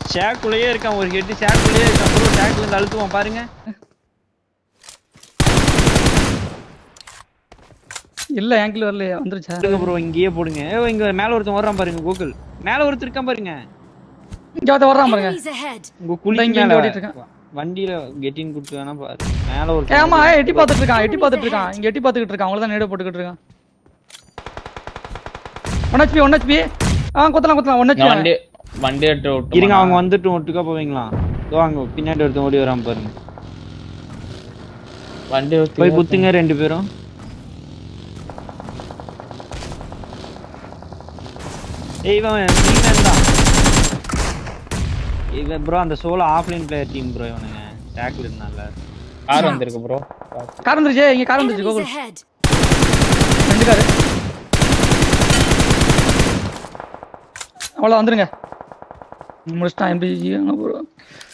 ஷேக்குள்ளேயே இருக்கான் ஒரு ஹெட் ஷேக்குள்ளேயே இருக்கான் ப்ரோ ஷேக்ல இருந்து அழுத்துவான் பாருங்க இல்ல ஆங்கிள் வரலையே வந்துருச்சா போடுங்க ப்ரோ இங்கேயே போடுங்க ஏ, இங்க மேல ஒருத்தன் வர்றான் பாருங்க கூகுள் மேல ஒருத்தர் இருக்கான் பாருங்க இங்க ஒருத்தன் வர்றான் பாருங்க Enemies ahead. உங்க இங்க, குளிக்கு இங்க மேல ஓடிட்டு இருக்கான். வண்டியில கெட்டின் கொடுத்து வேணா பாரு மேல ஒரு ஏமா எட்டி பார்த்துட்டு இருக்கான் எட்டி பார்த்துட்டு இருக்கான் இங்க எட்டி பார்த்துக்கிட்டு இருக்கான் அவங்கள தான் நேட போட்டுக்கிட்டு இருக்கான் ஒன் ஹெச்பி ஒன் ஹெச்பி ஆ குத்தலாம் குத்தலாம் ஒன் நான் ஹெச்பி வண்டி வண்டி எடுத்து விட்டு இருங்க அவங்க வந்துட்டு ஒட்டுக்கா போவீங்களா இதோ அங்க பின்னாடி ஒருத்தன் ஓடி வரான் பாருங்க வண்டி எடுத்து போய் குத்துங்க ரெண்டு பேரும் ஏய் இவன் டீம் தான் இவன் ப்ரோ அந்த solo offline player team bro இவனுங்க டேக்ல இருந்தால கார் வந்திருக்கு ப்ரோ கார் வந்துருச்சு இங்க கார் வந்துருச்சு Enemies கோகுல் ahead. ரெண்டு காரு அவ்வளோ வந்துருங்க முடிச்சிட்டான் எம்பி ப்ரோ